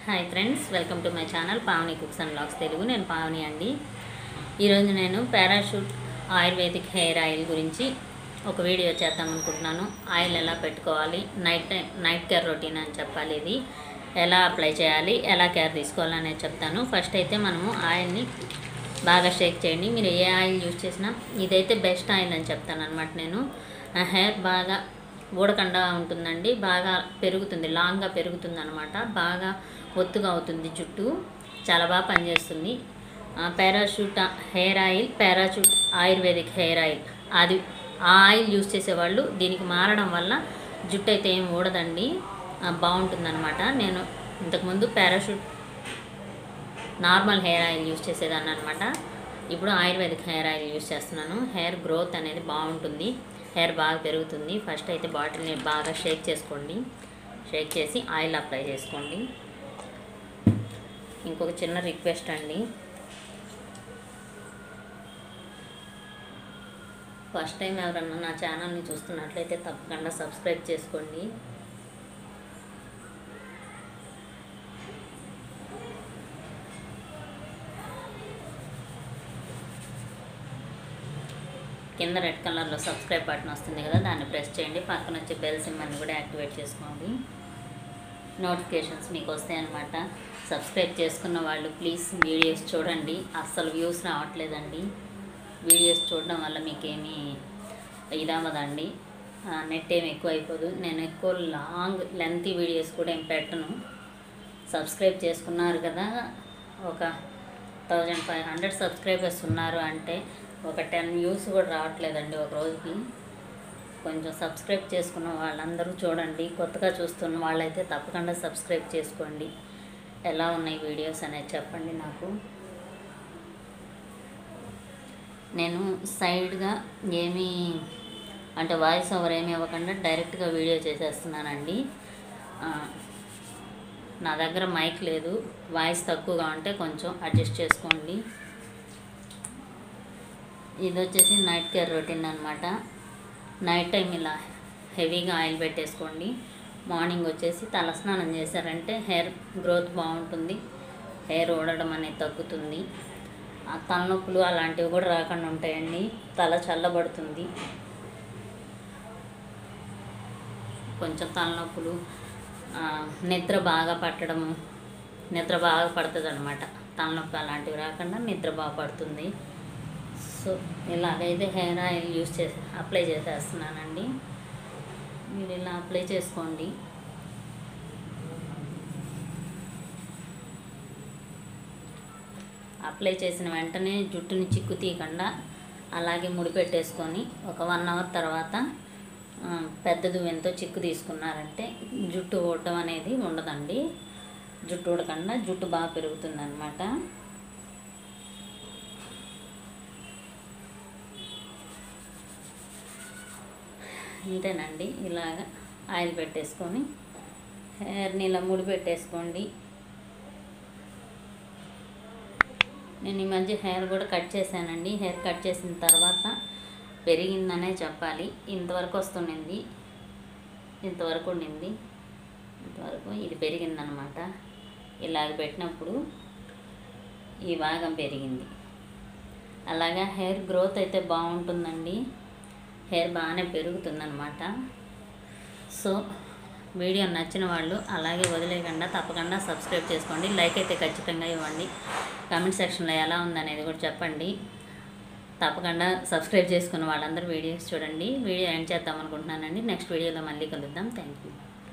hi friends welcome to my channel Pavani cooks and blogs Telugu నేను పావని అండి ఈరోజు నేను పారాషూట్ ఆయుర్వేదిక్ హెయిర్ ఆయిల్ గురించి ఒక వీడియో చేద్దాం అనుకుంటున్నాను ఆయిల్ ఎలా పెట్టుకోవాలి night time night care routine అని చెప్పాలి ఇది ఎలా అప్లై చేయాలి ఎలా కేర్ తీసుకోవాలనేది చెప్తాను ఫస్ట్ అయితే మనము ఆయిల్ని బాగా షేక్ చేయండి మీరు ఏ ఆయిల్ యూజ్ చేసినా ఇదైతే బెస్ట్ ఆయిల్ అని చెప్తాను అనమాట నేను నా హెయిర్ బాగా ఊడకుండా ఉంటుందండి బాగా పెరుగుతుంది లాంగ్గా పెరుగుతుంది అనమాట బాగా ఒత్తుగా అవుతుంది జుట్టు చాలా బాగా పనిచేస్తుంది Parachute hair oil Parachute ayurvedic hair oil అది ఆ ఆయిల్ యూజ్ చేసేవాళ్ళు దీనికి మారడం వల్ల జుట్టు అయితే ఏం ఊడదండి బాగుంటుంది అనమాట నేను ఇంతకుముందు Parachute normal hair oil use చేసేదాన్ని అనమాట ఇప్పుడు ఆయుర్వేదిక్ హెయిర్ ఆయిల్ యూజ్ చేస్తున్నాను హెయిర్ గ్రోత్ అనేది బాగుంటుంది హెయిర్ బాగా పెరుగుతుంది ఫస్ట్ అయితే బాటిల్ని బాగా షేక్ చేసుకోండి షేక్ చేసి ఆయిల్ అప్లై చేసుకోండి ఇంకొక చిన్న రిక్వెస్ట్ అండి ఫస్ట్ టైం ఎవరన్నా నా ఛానల్ని చూస్తున్నట్లయితే తప్పకుండా సబ్స్క్రైబ్ చేసుకోండి కింద రెడ్ కలర్లో సబ్స్క్రైబ్ బటన్ వస్తుంది కదా దాన్ని ప్రెస్ చేయండి పక్కన వచ్చే బెల్ సింబల్ని కూడా యాక్టివేట్ చేసుకోండి నోటిఫికేషన్స్ మీకు వస్తాయి అన్నమాట సబ్స్క్రైబ్ చేసుకున్న వాళ్ళు ప్లీజ్ వీడియోస్ చూడండి అస్సలు వ్యూస్ రావట్లేదండి వీడియోస్ చూడడం వల్ల మీకేమీ ఇదవ్వదండి నెట్ ఏమి ఎక్కువ అయిపోదు నేను ఎక్కువ లాంగ్ లెంతీ వీడియోస్ కూడా ఏం పెట్టను సబ్స్క్రైబ్ చేసుకున్నారు కదా ఒక థౌజండ్ ఫైవ్ హండ్రెడ్ సబ్స్క్రైబర్స్ ఉన్నారు అంటే ఒక టెన్ వ్యూస్ కూడా రావట్లేదండి ఒక రోజుకి కొంచెం సబ్స్క్రైబ్ చేసుకున్న వాళ్ళందరూ చూడండి కొత్తగా చూస్తున్న వాళ్ళైతే తప్పకుండా సబ్స్క్రైబ్ చేసుకోండి ఎలా ఉన్నాయి వీడియోస్ అనేది చెప్పండి నాకు నేను సైడ్గా ఏమీ అంటే వాయిస్ ఓవర్ ఏమి ఇవ్వకుండా డైరెక్ట్గా వీడియో చేసేస్తున్నానండి ఆ, నా దగ్గర మైక్ లేదు వాయిస్ తక్కువగా ఉంటే కొంచెం అడ్జస్ట్ చేసుకోండి ఇది వచ్చేసి నైట్ కేర్ రొటీన్ అనమాట నైట్ టైం ఇలా హెవీగా ఆయిల్ పెట్టేసుకోండి మార్నింగ్ వచ్చేసి తలస్నానం చేశారంటే హెయిర్ గ్రోత్ బాగుంటుంది హెయిర్ ఊడడం అనేది తగ్గుతుంది ఆ తలనొప్పులు అలాంటివి కూడా రాకుండా ఉంటాయండి తల చల్లబడుతుంది కొంచెం తలనొప్పులు ఆ, నిద్ర బాగా పట్టడము నిద్ర బాగా పడుతుంది అనమాట తలనొప్పి అలాంటివి రాకుండా నిద్ర బాగా పడుతుంది సో ఇలాగైతే హెయిర్ ఆయిల్ యూస్ చేసి అప్లై చేసేస్తున్నానండి మీరు ఇలా అప్లై చేసుకోండి అప్లై చేసిన వెంటనే జుట్టుని చిక్కు తీయకుండా అలాగే ముడిపెట్టేసుకొని ఒక వన్ అవర్ తర్వాత ఆ, పెద్ద దువ్వెంతో చిక్కు తీసుకున్నారంటే జుట్టు ఊడడం అనేది ఉండదండి జుట్టు ఊడకుండా జుట్టు బాగా పెరుగుతుంది అనమాట అంతేనండి ఇలాగ ఆయిల్ పెట్టేసుకొని హెయిర్ని ఇలా ముడి పెట్టేసుకోండి నేను ఈ మధ్య హెయిర్ కూడా కట్ చేశానండి హెయిర్ కట్ చేసిన తర్వాత పెరిగిందనే చెప్పాలి ఇంతవరకు వస్తుండింది ఇంతవరకు ఉండింది ఇంతవరకు ఇది పెరిగిందనమాట ఇలాగ పెట్టినప్పుడు ఈ భాగం పెరిగింది అలాగా హెయిర్ గ్రోత్ అయితే బాగుంటుందండి హెయిర్ బాగానే పెరుగుతుందనమాట సో వీడియో నచ్చిన వాళ్ళు అలాగే వదిలేయకుండా తప్పకుండా సబ్స్క్రైబ్ చేసుకోండి లైక్ అయితే ఖచ్చితంగా ఇవ్వండి కామెంట్ సెక్షన్లో ఎలా ఉందనేది కూడా చెప్పండి తప్పకుండా సబ్స్క్రైబ్ చేసుకున్న వాళ్ళందరూ వీడియోస్ చూడండి వీడియో ఎండ్ చేద్దాం అనుకుంటున్నానండి నెక్స్ట్ వీడియోలో మళ్ళీ కలుద్దాం థ్యాంక్ యూ